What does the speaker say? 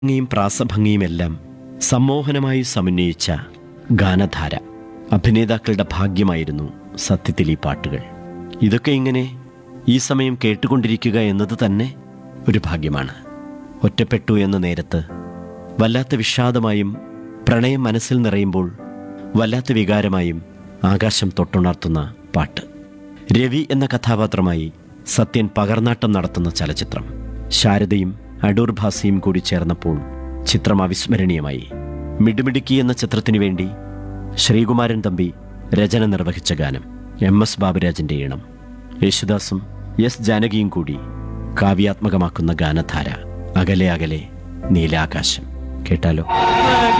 ഭംഗിയും പ്രാസഭംഗിയുമെല്ലാം സമ്മോഹനമായി സമന്വയിച്ച ഗാനധാര അഭിനേതാക്കളുടെ ഭാഗ്യമായിരുന്നു സത്യത്തിൽ ഈ പാട്ടുകൾ ഇതൊക്കെ ഇങ്ങനെ ഈ സമയം കേട്ടുകൊണ്ടിരിക്കുക എന്നത് തന്നെ ഒരു ഭാഗ്യമാണ് ഒറ്റപ്പെട്ടു എന്ന നേരത്ത് വല്ലാത്ത വിഷാദമായും പ്രണയം മനസ്സിൽ നിറയുമ്പോൾ വല്ലാത്ത വികാരമായും ആകാശം തൊട്ടുണർത്തുന്ന പാട്ട് രവി എന്ന കഥാപാത്രമായി സത്യൻ പകർന്നാട്ടം നടത്തുന്ന ചലച്ചിത്രം ശാരദയും അടൂർ ഭാസിയും കൂടി ചേർന്നപ്പോൾ ചിത്രം അവിസ്മരണീയമായി മിടുമിടുക്കി എന്ന ചിത്രത്തിനു വേണ്ടി ശ്രീകുമാരൻ തമ്പി രചന നിർവഹിച്ച ഗാനം എം എസ് ബാബുരാജിന്റെ ഈണം യേശുദാസും എസ് ജാനകിയും കൂടി കാവ്യാത്മകമാക്കുന്ന ഗാനധാര അകലെ അകലെ നീലാകാശം കേട്ടാലോ